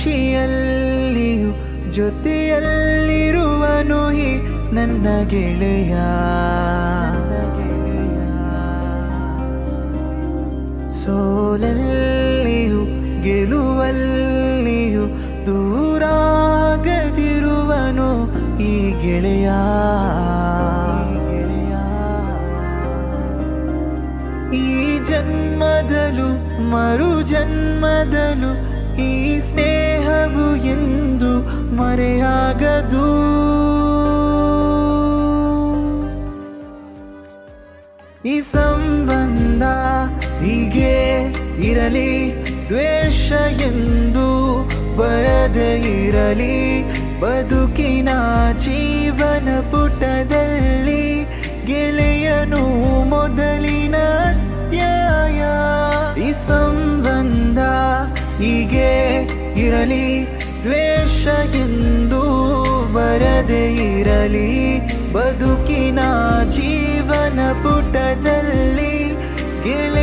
ಖುಷಿಯಲ್ಲಿಯೂ ಜೊತೆಯಲ್ಲಿರುವನು ಈ ನನ್ನ ಗೆಳೆಯ ನನ್ನ ಗೆಳೆಯ ಸೋಲಲ್ಲಿಯೂ ಗೆಲುವಲ್ಲಿಯೂ ದೂರಾಗದಿರುವನು ಈ ಗೆಳೆಯ ಗೆಳೆಯ ಈ ಜನ್ಮದಲು ಮರು ಜನ್ಮದಲು ಈ ಸ್ನೇಹವು ಎಂದು ಮರೆಯಾಗದು ಈ ಸಂಬಂಧ ಹೀಗೆ ಇರಲಿ ದ್ವೇಷ ಎಂದು ಬರದೇ ಇರಲಿ ಬದುಕಿನ ಜೀವನ ಪುಟದಲ್ಲಿ ಗೆಳೆಯನು ಮೊದಲಿನ ಅಧ್ಯಾಯ ಈ ಸಂಬಂಧ ಹೀಗೆ ಇರಲಿ ದ್ವೇಷ ಎಂದು ಬರದೇ ಇರಲಿ ಬದುಕಿನ ಜೀವನ ಪುಟದಲ್ಲಿ ಗೆಳೆಯ